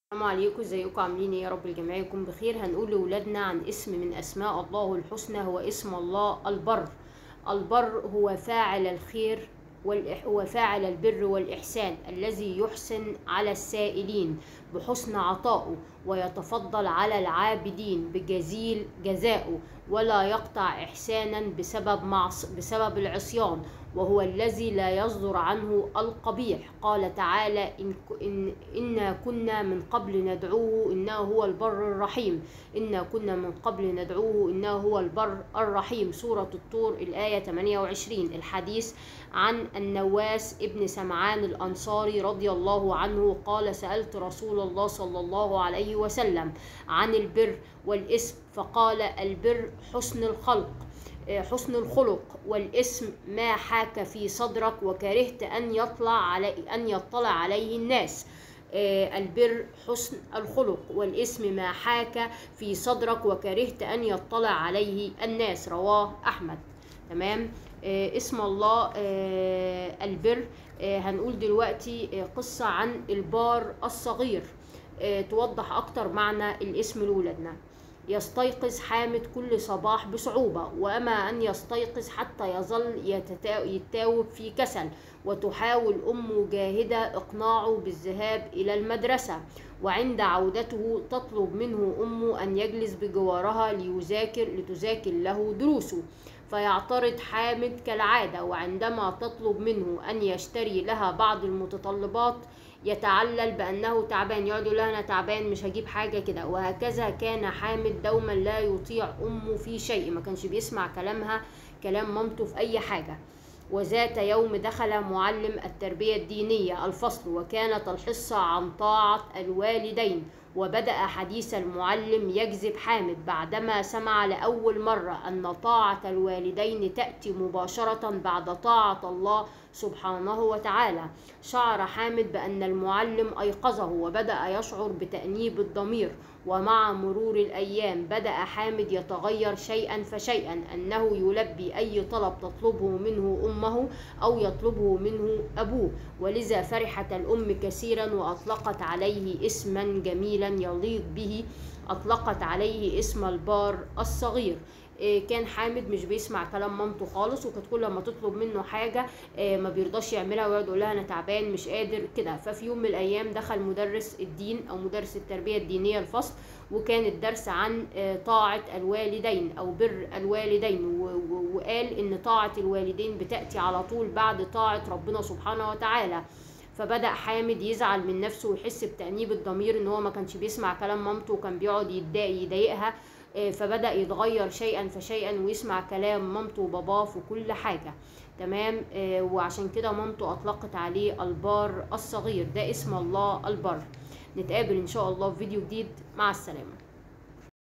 السلام عليكم ازيكم عاملين ايه يا رب الجميع يكون بخير هنقول لاولادنا عن اسم من اسماء الله الحسنى هو اسم الله البر البر هو فاعل الخير والإح... هو فاعل البر والإحسان الذي يحسن على السائلين بحسن عطائه ويتفضل على العابدين بجزيل جزائه ولا يقطع إحسانا بسبب معص... بسبب العصيان وهو الذي لا يصدر عنه القبيح قال تعالى إن, إن إنا كنا من قبل ندعوه إنه هو البر الرحيم إنا كنا من قبل ندعوه إنه هو البر الرحيم سورة الطور الآية 28 الحديث عن النواس ابن سمعان الأنصاري رضي الله عنه قال سألت رسول الله صلى الله عليه وسلم عن البر والاسم فقال البر حسن الخلق حسن الخلق والاسم ما حاك في صدرك وكرهت أن يطلع علي أن يطلع عليه الناس البر حسن الخلق والاسم ما حاك في صدرك وكرهت أن يطلع عليه الناس رواه أحمد تمام اسم الله البر هنقول دلوقتي قصة عن البار الصغير توضح أكتر معنى الاسم لولادنا يستيقظ حامد كل صباح بصعوبة وأما أن يستيقظ حتى يظل يتاوب في كسل وتحاول أمه جاهدة إقناعه بالذهاب إلى المدرسة وعند عودته تطلب منه أمه أن يجلس بجوارها ليذاكر لتذاكر له دروسه فيعترض حامد كالعادة وعندما تطلب منه أن يشتري لها بعض المتطلبات يتعلل بأنه تعبان يقعد يقول لها أنا تعبان مش هجيب حاجة كده وهكذا كان حامد دوما لا يطيع أمه في شيء ما كانش بيسمع كلامها كلام مامته في أي حاجة وذات يوم دخل معلم التربية الدينية الفصل وكانت الحصة عن طاعة الوالدين وبدأ حديث المعلم يجذب حامد بعدما سمع لأول مرة أن طاعة الوالدين تأتي مباشرة بعد طاعة الله سبحانه وتعالى شعر حامد بأن المعلم أيقظه وبدأ يشعر بتأنيب الضمير ومع مرور الأيام بدأ حامد يتغير شيئا فشيئا أنه يلبي أي طلب تطلبه منه أمه أو يطلبه منه أبوه ولذا فرحت الأم كثيرا وأطلقت عليه اسما جميلا يليق به أطلقت عليه اسم البار الصغير كان حامد مش بيسمع كلام مامته خالص وكانت كل ما تطلب منه حاجه ما بيرضاش يعملها ويقعد يقول لها انا تعبان مش قادر كده ففي يوم من الايام دخل مدرس الدين او مدرس التربيه الدينيه الفصل وكان الدرس عن طاعه الوالدين او بر الوالدين وقال ان طاعه الوالدين بتاتي على طول بعد طاعه ربنا سبحانه وتعالى فبدا حامد يزعل من نفسه ويحس بتانيب الضمير ان هو ما كانش بيسمع كلام مامته وكان بيقعد يضايقها فبدأ يتغير شيئا فشيئا ويسمع كلام مامته وباباه في كل حاجة تمام وعشان كده مامته أطلقت عليه البار الصغير ده اسم الله البر نتقابل إن شاء الله في فيديو جديد مع السلامة